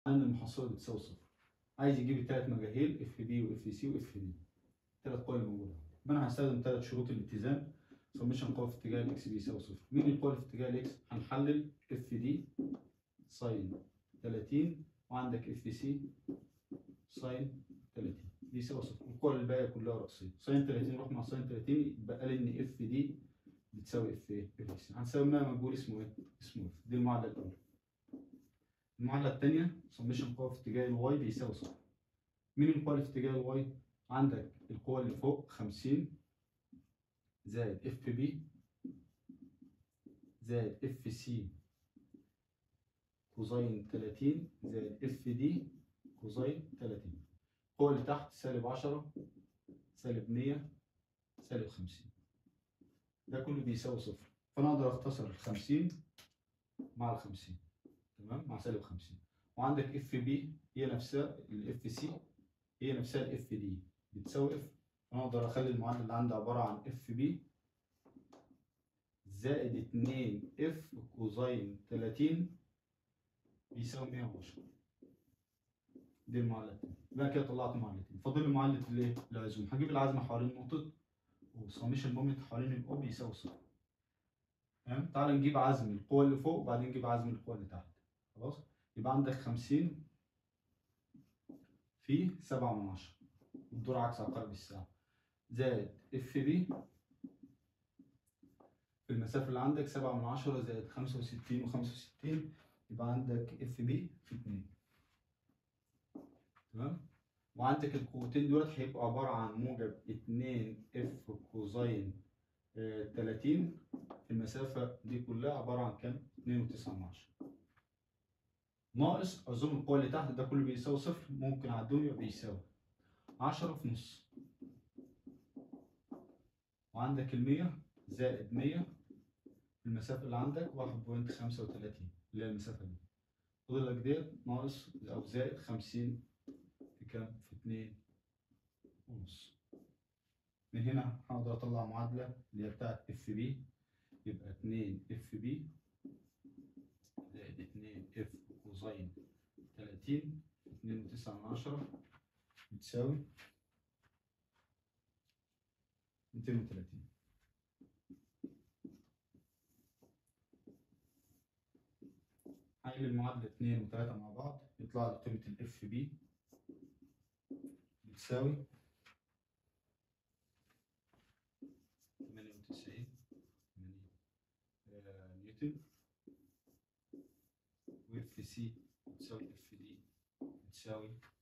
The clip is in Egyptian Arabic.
ان المحصله بتساوي صفر عايز يجيب الثلاث مجاهيل اف بي واف سي واف دي الثلاث قوى الموجوده يبقى انا هستخدم ثلاث شروط الاتزان سميشن قوى في اتجاه الاكس بيساوي صفر مين القوى اللي في اتجاه الاكس هنحلل اف دي ساين 30 وعندك اف سي ساين 30 بيساوي صفر القوى الباقيه كلها رأسيه ساين 30 نروح مع ساين 30 يبقى لي ان اف دي بتساوي اف ايه اف سي هنسميها مجهول اسمه ايه اسمه اف دي المعادله الاولى المعادله الثانيه سميشن قوى في اتجاه الواي بيساوي صفر مين القوى اللي في اتجاه الواي عندك القوى اللي فوق 50 زائد اف بي زائد اف سي كوزين 30 زائد اف دي كوزين 30 القوى اللي تحت سالب 10 سالب 100 سالب 50 ده كله بيساوي صفر فانا اقدر اختصر ال 50 مع ال 50 تمام مع سالب 50 وعندك اف بي هي نفسها الاف سي هي نفسها الاف دي بتساوي اف انا اقدر اخلي المعادله اللي عندي عباره عن اف بي زائد 2 اف كوزين 30 بيساوي 110 دي المعادله التانية يبقى كده طلعت معادلتين فاضل لي معادله الايه؟ العزوم هجيب العزم حوالين نقطه وسميشن مومنت حوالين الاو بيساوي صفر تمام تعال نجيب عزم القوة اللي فوق وبعدين نجيب عزم القوة اللي تحت خلاص يبقى عندك 50 في 7 من 10 الدور عكس عقارب الساعة زائد اف بي في المسافة اللي عندك 7 من 10 زائد 65 و65 يبقى عندك اف بي في 2 تمام وعندك القوتين دولت هيبقوا عبارة عن موجب 2 اف كوزين آه، 30 في المسافة دي كلها عبارة عن كام؟ 2.9 من 10 ناقص عزوم القوة اللي تحت ده كله بيساوي صفر ممكن أعدهم يبقى بيساوي 10 في نص وعندك المية زائد 100 في المسافة اللي عندك 1.35 اللي هي المسافة دي فاضل لك ديت ناقص أو زائد 50 في كام؟ في 2 ونص من هنا هقدر اطلع معادله اللي هي بتاعت اف بي يبقى 2 اف بي زائد 2 اف كوزين 30 2 و9 من 10 بتساوي 230 هنقل المعادلة 2 و3 مع بعض يطلع لي قيمة الاف بي بتساوي 98 آه، نيوتن واف سي بتساوي اف دي بتساوي